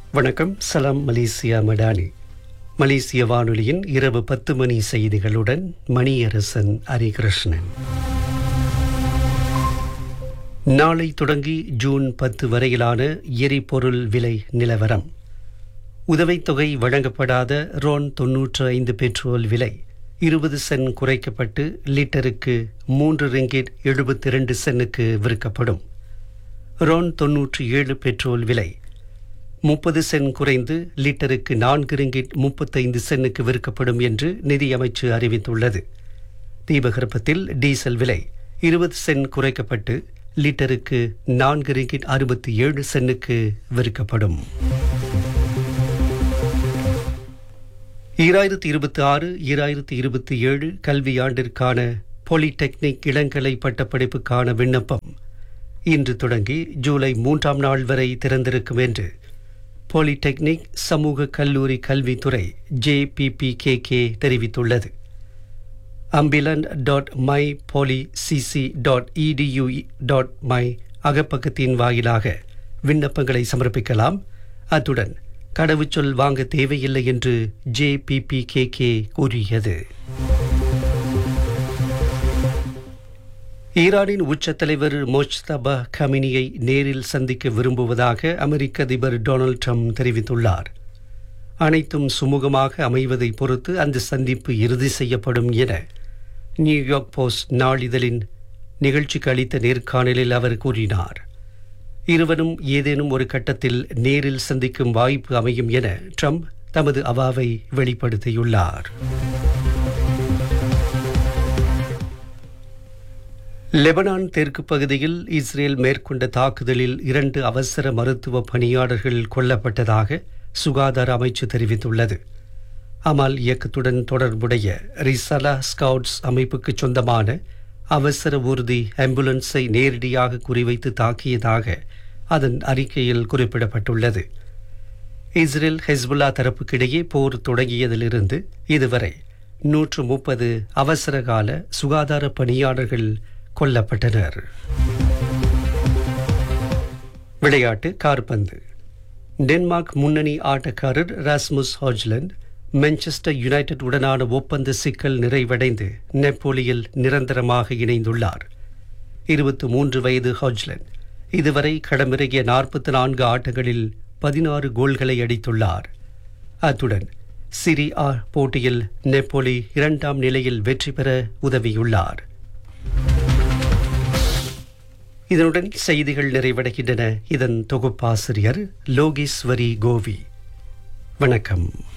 வணக்கம் சலாம் மலேசியா மடானி மலேசிய வானொலியின் இரவு பத்து மணி செய்திகளுடன் மணியரசன் ஹரிகிருஷ்ணன் நாளை தொடங்கி ஜூன் பத்து வரையிலான எரிபொருள் விலை நிலவரம் உதவித்தொகை வழங்கப்படாத ரோன் தொன்னூற்று ஐந்து பெட்ரோல் விலை இருபது சென் குறைக்கப்பட்டு லிட்டருக்கு மூன்று ரிங்கிட் எழுபத்தி இரண்டு சென்னுக்கு விற்கப்படும் ரோன் தொன்னூற்றி ஏழு பெட்ரோல் விலை முப்பது சென் குறைந்து லிட்டருக்கு நான்கு ரிங்கிட் முப்பத்தைந்து சென்னுக்கு விற்கப்படும் என்று நிதியமைச்சு அறிவித்துள்ளது தீபகற்பத்தில் டீசல் விலை இருபது சென் குறைக்கப்பட்டு லிட்டருக்கு நான்கு ரிங்கிட் அறுபத்தி ஏழு சென்னுக்கு விற்கப்படும் ஈராயிரத்தி இருபத்தி ஆறு ஈராயிரத்தி இருபத்தி ஏழு கல்வியாண்டிற்கான பாலிடெக்னிக் இளங்கலை பட்டப்படிப்புக்கான விண்ணப்பம் இன்று தொடங்கி ஜூலை மூன்றாம் நாள் வரை திறந்திருக்கும் என்று பாலிடெக்னிக் சமூக கல்லூரி கல்வித்துறை ஜேபிபிகேகே தெரிவித்துள்ளது அம்பிலன் dot my poly CC dot edu dot my அகப்பக்கத்தின் வாயிலாக விண்ணப்பங்களை சமர்ப்பிக்கலாம் அத்துடன் கடவுச்சொல் வாங்க தேவையில்லை என்று ஜேபிபிகேகே கூறியது ஈரானின் உச்ச தலைவர் மோஜ்தபா கமினியை நேரில் சந்திக்க விரும்புவதாக அமெரிக்க அதிபர் டொனால்ட் ட்ரம்ப் தெரிவித்துள்ளார் அனைத்தும் சுமூகமாக அமைவதை பொறுத்து அந்த சந்திப்பு இறுதி செய்யப்படும் என நியூயார்க் போஸ்ட் நாளிதழின் நிகழ்ச்சிக்கு அளித்த நேர்காணலில் அவர் கூறினார் இருவரும் ஏதேனும் ஒரு கட்டத்தில் நேரில் சந்திக்கும் வாய்ப்பு அமையும் என ட்ரம்ப் தமது அவாவை வெளிப்படுத்தியுள்ளார் லெபனான் தெற்கு பகுதியில் இஸ்ரேல் மேற்கொண்ட தாக்குதலில் இரண்டு அவசர மருத்துவ பணியாளர்கள் கொல்லப்பட்டதாக சுகாதார அமைச்சு தெரிவித்துள்ளது அமால் இயக்கத்துடன் தொடர்புடைய ரிசலா ஸ்கவுட்ஸ் அமைப்புக்கு சொந்தமான அவசர ஊர்தி ஆம்புலன்ஸை நேரடியாக குறிவைத்து தாக்கியதாக அதன் அறிக்கையில் குறிப்பிடப்பட்டுள்ளது இஸ்ரேல் ஹெஸ்புல்லா தரப்புக்கிடையே போர் தொடங்கியதிலிருந்து இதுவரை நூற்று முப்பது அவசரகால சுகாதார பணியாளர்கள் கொல்லப்பட்டனர் விளையாட்டு கார்பந்து டென்மார்க் முன்னணி ஆட்டக்காரர் ராஸ்முஸ் ஹாஜ்லண்ட் மான்செஸ்டர் யுனைடெட் உடனான ஒப்பந்த சிக்கல் நிறைவடைந்து நெப்போலியில் நிரந்தரமாக இணைந்துள்ளார் இருபத்தி மூன்று வயது ஹாஜ்லண்ட் இதுவரை களமிறங்கிய நாற்பத்தி நான்கு ஆட்டங்களில் பதினாறு கோல்களை அடித்துள்ளார் அத்துடன் சிரி ஆ போட்டியில் நெப்போலி இரண்டாம் நிலையில் வெற்றி பெற உதவியுள்ளார் இதனுடன் செய்திகள் நிறைவடைகின்றன இதன் தொகுப்பாசிரியர் லோகேஸ்வரி கோவி வணக்கம்